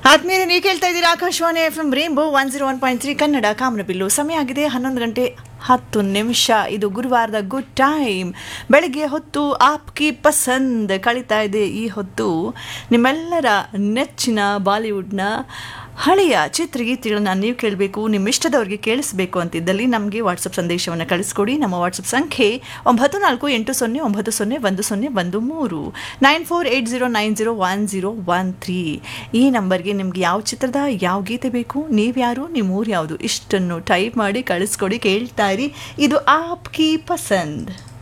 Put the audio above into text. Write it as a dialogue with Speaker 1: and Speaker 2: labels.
Speaker 1: ಆದ್ಮೇಲೆ ನೀವು ಕೇಳ್ತಾ ಇದ್ದೀರಾ Akashvani F M rainbow one zero one point three Kannada ಕಾಮನಬಿಲ್ಲು ಸಮಯ ಆಗಿದೆ ಹನ್ನೊಂದು ಗಂಟೆ ಹತ್ತು ನಿಮಿಷ ಇದು ಗುರುವಾರದ ಗುಡ್ ಟೈಮ್ ಬೆಳಗ್ಗೆ ಹೊತ್ತು ಆಪ್ಕಿ ಪಸಂದ್ ಕಳೀತಾ ಇದೆ ಈ ಹೊತ್ತು ನಿಮ್ಮೆಲ್ಲರ ನೆಚ್ಚಿನ ಬಾಲಿವುಡ್ನ ಹಳೆಯ ಚಿತ್ರಗೀತೆಗಳನ್ನ ನೀವು ಕೇಳಬೇಕು ನಿಮ್ಮ ಇಷ್ಟದವ್ರಿಗೆ ಕೇಳಿಸ್ಬೇಕು ಅಂತಿದ್ದಲ್ಲಿ ನಮಗೆ ವಾಟ್ಸಪ್ ಸಂದೇಶವನ್ನು ಕಳಿಸ್ಕೊಡಿ ನಮ್ಮ ವಾಟ್ಸಪ್ ಸಂಖ್ಯೆ ಒಂಬತ್ತು ನಾಲ್ಕು ಎಂಟು ಸೊನ್ನೆ ಒಂಬತ್ತು ಸೊನ್ನೆ ಒಂದು ಸೊನ್ನೆ ಒಂದು ಮೂರು nine four eight zero nine zero one zero one three ಈ ನಂಬರ್ಗೆ ನಿಮ್ಗೆ ಯಾವ ಚಿತ್ರದ ಯಾವ ಗೀತೆ ಬೇಕು ನೀವ್ಯಾರು ನಿಮ್ಮ ಊರು ಯಾವುದು ಇಷ್ಟನ್ನು ಟೈಪ್ ಮಾಡಿ ಕಳಿಸ್ಕೊಡಿ ಕೇಳ್ತಾ ಇರಿ ಇದು ಆಪ್ಕಿ ಪಸಂದ್